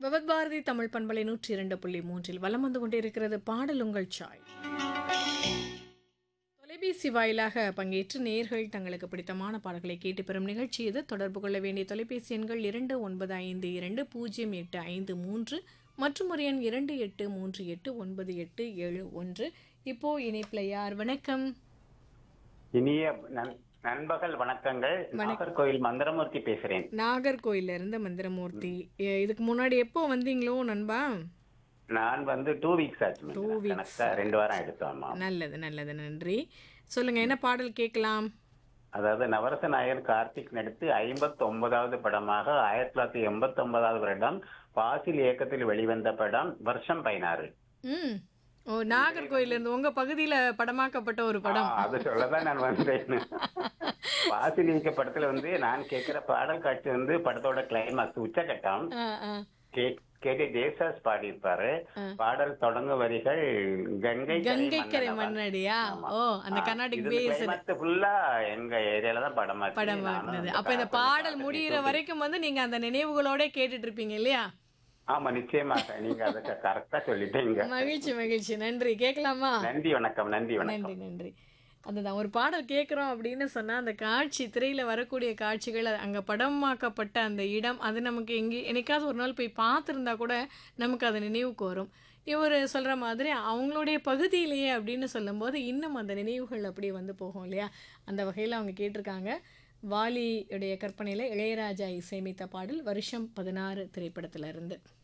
விவத் பாரதி தமிழ் பண்பலை நூற்றி இரண்டு புள்ளி மூன்றில் வலம் வந்து கொண்டிருக்கிறது பாடல் உங்கள் சாய் தொலைபேசி வாயிலாக பங்கேற்று நேர்கள் தங்களுக்கு பிடித்தமான பாடல்களை கேட்டு பெறும் நிகழ்ச்சி இது தொடர்பு கொள்ள வேண்டிய தொலைபேசி எண்கள் இரண்டு ஒன்பது ஐந்து இரண்டு பூஜ்ஜியம் எட்டு ஐந்து மூன்று மற்றும் ஒரு எண் இரண்டு எட்டு மூன்று எட்டு ஒன்பது எட்டு ஏழு ஒன்று இப்போ இணைப்பில் யார் வணக்கம் இனிய நன்- நண்பகல் வணக்கங்கள் நாகர்கோயில் மந்திரமூர்த்தி பேசுறேன் நாகர்கோயில்ல இருந்து மந்திரமூர்த்தி எ- இதுக்கு முன்னாடி எப்போ வந்தீங்களோ நண்பா நான் வந்து டூ வீக்ஸ் ஆச்சு மேம். Two weeks. கணக்கா ரெண்டு வாரம் எடுத்தோம்மா நல்லது நல்லது நன்றி சொல்லுங்க என்ன பாடல் கேட்கலாம் அதாவது நவரச நாயர் கார்த்திக் நடித்து ஐம்பத்தி ஒன்பதாவது படமாக ஆயிரத்தி தொள்ளாயிரத்தி எண்பத்தி ஒன்பதாவது வருடம் பாசில் இயக்கத்தில் வெளிவந்த படம் வருஷம் பதினாறு ம் ஓ நாகர்கோயில்ல இருந்து உங்க பகுதியில படமாக்கப்பட்ட ஒரு படம் ஆ, அது சொல்லதான் நான் வந்தேன் பாசில் இயக்க படத்துல வந்து நான் கேட்கிற பாடல் காட்சி வந்து படத்தோட கிளைமாக்ஸ் உச்சகட்டம் ஆ, ஆ. கே- கேடி தேசாஸ் பாடியிருப்பாரு பாடல் தொடங்க வரிகள் கங்கை கங்கை கரை மன்னனவா. மண்ணடியா ஆமா. ஓ அந்த ஆ, கர்நாடிக் இது பேஸ் climax ஃபுல்லா எங்க ஏரியால தான் படமா படமா இருந்தது அப்ப இந்த பாடல் முடியிற வரைக்கும் வந்து நீங்க அந்த நினைவுகளோட கேட்டுட்டு இருப்பீங்க இல்லையா ஆமா நிச்சயமாக நீங்க அதுக்கு கரெக்டா சொல்லிட்டீங்க மகிழ்ச்சி மகிழ்ச்சி நன்றி கேட்கலாமா நன்றி வணக்கம் நன்றி வணக்கம் நன்றி நன்றி அதுதான் ஒரு பாடல் கேட்குறோம் அப்படின்னு சொன்னால் அந்த காட்சி திரையில் வரக்கூடிய காட்சிகள் அங்கே படமாக்கப்பட்ட அந்த இடம் அது நமக்கு எங்கே என்னைக்காவது ஒரு நாள் போய் பார்த்துருந்தா கூட நமக்கு அது நினைவுக்கு வரும் இவர் சொல்கிற மாதிரி அவங்களுடைய பகுதியிலேயே அப்படின்னு சொல்லும்போது இன்னும் அந்த நினைவுகள் அப்படியே வந்து போகும் இல்லையா அந்த வகையில் அவங்க கேட்டிருக்காங்க வாலியுடைய கற்பனையில் இளையராஜா இசையமைத்த பாடல் வருஷம் பதினாறு திரைப்படத்துல இருந்து